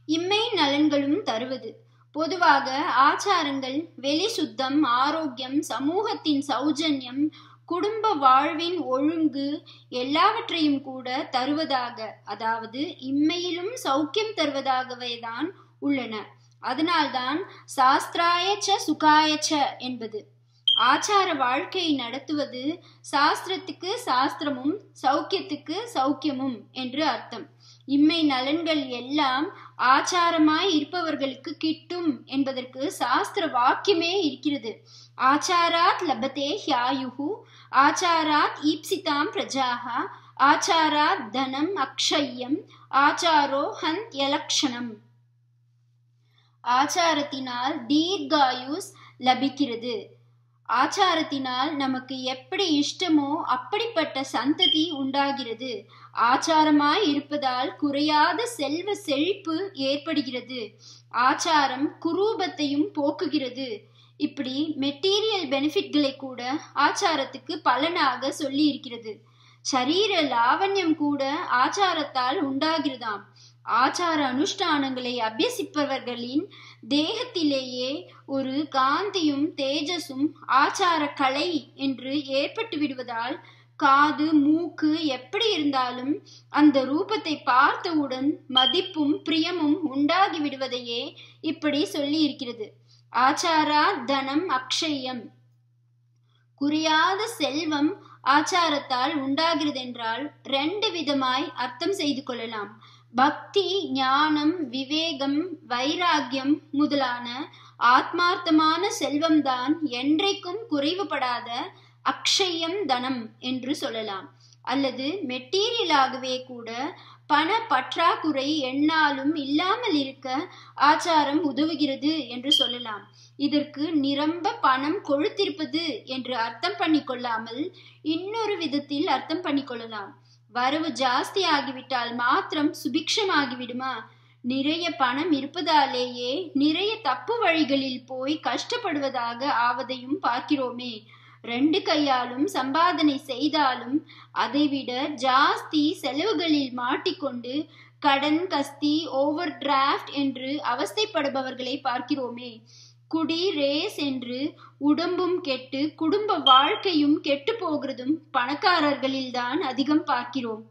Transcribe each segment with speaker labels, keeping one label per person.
Speaker 1: இம்மை நலன்களும் தருவது பொதுவாக ஆச்சாரங்கள் வெளி சுத்தம் ஆரோக்கியம் சமூகத்தின் சௌஜன்யம் குடும்ப வாழ்வின் ஒழுங்கு எல்லாவற்றையும் கூட தருவதாக அதாவது இம்மையிலும் சௌக்கியம் தருவதாகவே தான் உள்ளன அதனால்தான் சாஸ்திராயச்ச சுகாயச்ச என்பது ஆச்சார வாழ்க்கையை நடத்துவது சாஸ்திரத்துக்கு சாஸ்திரமும் சௌக்கியத்துக்கு சௌக்கியமும் என்று அர்த்தம் இம்மை நலன்கள் எல்லாம் ஆச்சாரமாய் இருப்பவர்களுக்கு கிட்டும் என்பதற்கு சாஸ்திர வாக்கியமே இருக்கிறது ஆச்சாராத் லபதே ஹியாயுஹு ஆச்சாராத் ஈப்சிதாம் பிரஜாக ஆச்சாராத் தனம் அக்ஷயம் ஆச்சாரோ ஹந்த் எலக்ஷணம் ஆச்சாரத்தினால் தீர்காயுஸ் லபிக்கிறது ஆச்சாரத்தினால் நமக்கு எப்படி இஷ்டமோ அப்படிப்பட்ட சந்ததி உண்டாகிறது ஆச்சாரமாய் இருப்பதால் குறையாத செல்வ செழிப்பு ஏற்படுகிறது ஆச்சாரம் குரூபத்தையும் போக்குகிறது இப்படி மெட்டீரியல் பெனிஃபிட்களை கூட ஆச்சாரத்துக்கு பலனாக சொல்லி இருக்கிறது சரீர லாவண்யம் கூட ஆச்சாரத்தால் உண்டாகிறதாம் ஆச்சார அனுஷ்டானங்களை அபியசிப்பவர்களின் தேகத்திலேயே ஒரு காந்தியும் தேஜஸும் ஆச்சார கலை என்று ஏற்பட்டு விடுவதால் காது மூக்கு எப்படி இருந்தாலும் அந்த ரூபத்தை பார்த்தவுடன் மதிப்பும் பிரியமும் உண்டாகி விடுவதையே இப்படி சொல்லி இருக்கிறது ஆச்சாரா தனம் அக்ஷயம் குறியாத செல்வம் ஆச்சாரத்தால் உண்டாகிறது என்றால் ரெண்டு விதமாய் அர்த்தம் செய்து கொள்ளலாம் பக்தி ஞானம் விவேகம் வைராகியம் முதலான ஆத்மார்த்தமான செல்வம்தான் என்றைக்கும் குறைவுபடாத அக்ஷயம் தனம் என்று சொல்லலாம் அல்லது மெட்டீரியலாகவே கூட பண பற்றாக்குறை எண்ணாலும் இல்லாமல் இருக்க ஆச்சாரம் உதவுகிறது என்று சொல்லலாம் இதற்கு நிரம்ப பணம் கொழுத்திருப்பது என்று அர்த்தம் பண்ணி கொள்ளாமல் இன்னொரு விதத்தில் அர்த்தம் பண்ணி கொள்ளலாம் வரவு ஜாஸ்தி ஆகிவிட்டால் மாத்திரம் சுபிக்ஷமாகிவிடுமா நிறைய பணம் இருப்பதாலேயே நிறைய தப்பு வழிகளில் போய் கஷ்டப்படுவதாக ஆவதையும் பார்க்கிறோமே ரெண்டு கையாலும் சம்பாதனை செய்தாலும் அதைவிட ஜாஸ்தி செலவுகளில் மாட்டிக்கொண்டு கடன் கஸ்தி ஓவர் டிராஃப்ட் என்று அவஸ்தைப்படுபவர்களை பார்க்கிறோமே குடி ரேஸ் என்று உடம்பும் கெட்டு குடும்ப வாழ்க்கையும் கெட்டு போகிறதும் பணக்காரர்களில்தான் அதிகம் பார்க்கிறோம்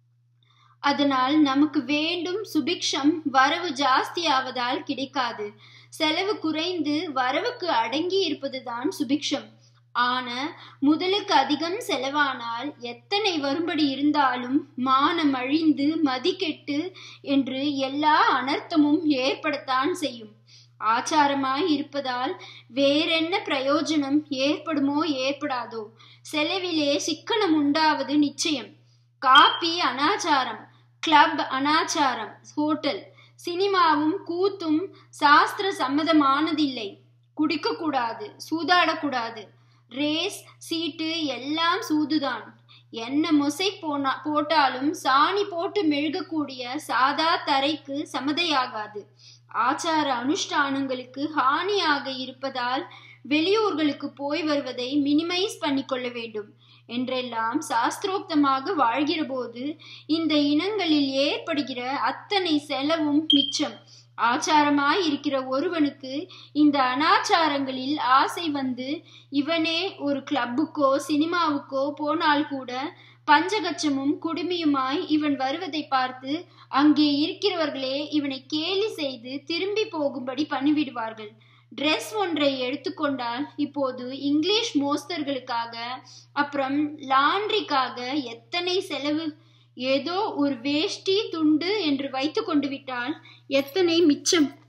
Speaker 1: அதனால் நமக்கு வேண்டும் சுபிக்ஷம் வரவு ஜாஸ்தியாவதால் கிடைக்காது செலவு குறைந்து வரவுக்கு அடங்கி இருப்பதுதான் சுபிக்ஷம் ஆன முதலுக்கு அதிகம் செலவானால் எத்தனை வரும்படி இருந்தாலும் மானம் அழிந்து மதிக்கெட்டு என்று எல்லா அனர்த்தமும் ஏற்படத்தான் செய்யும் ஆச்சாரமாய் இருப்பதால் வேறென்ன பிரயோஜனம் ஏற்படுமோ ஏற்படாதோ செலவிலே சிக்கனம் உண்டாவது நிச்சயம் காப்பி அனாச்சாரம் கிளப் அனாச்சாரம் ஹோட்டல் சினிமாவும் கூத்தும் சாஸ்திர சம்மதமானதில்லை குடிக்கக்கூடாது சூதாடக்கூடாது ரேஸ் சீட்டு எல்லாம் சூதுதான் என்ன மொசை போனா போட்டாலும் சாணி போட்டு மெழுகக்கூடிய சாதா தரைக்கு சமதையாகாது ஆச்சார அனுஷ்டானங்களுக்கு ஹானியாக இருப்பதால் வெளியூர்களுக்கு போய் வருவதை மினிமைஸ் பண்ணிக்கொள்ள வேண்டும் என்றெல்லாம் சாஸ்திரோக்தமாக வாழ்கிற போது இந்த இனங்களில் ஏற்படுகிற அத்தனை செலவும் மிச்சம் ஆச்சாரமாய் இருக்கிற ஒருவனுக்கு இந்த அனாச்சாரங்களில் ஆசை வந்து இவனே ஒரு கிளப்புக்கோ சினிமாவுக்கோ போனால் கூட பஞ்சகச்சமும் குடுமியுமாய் இவன் வருவதை பார்த்து அங்கே இருக்கிறவர்களே இவனை கேலி செய்து திரும்பி போகும்படி பண்ணிவிடுவார்கள் ட்ரெஸ் ஒன்றை எடுத்துக்கொண்டால் இப்போது இங்கிலீஷ் மோஸ்தர்களுக்காக அப்புறம் லாண்ட்ரிக்காக எத்தனை செலவு ஏதோ ஒரு வேஷ்டி துண்டு என்று வைத்து கொண்டு விட்டால் எத்தனை மிச்சம்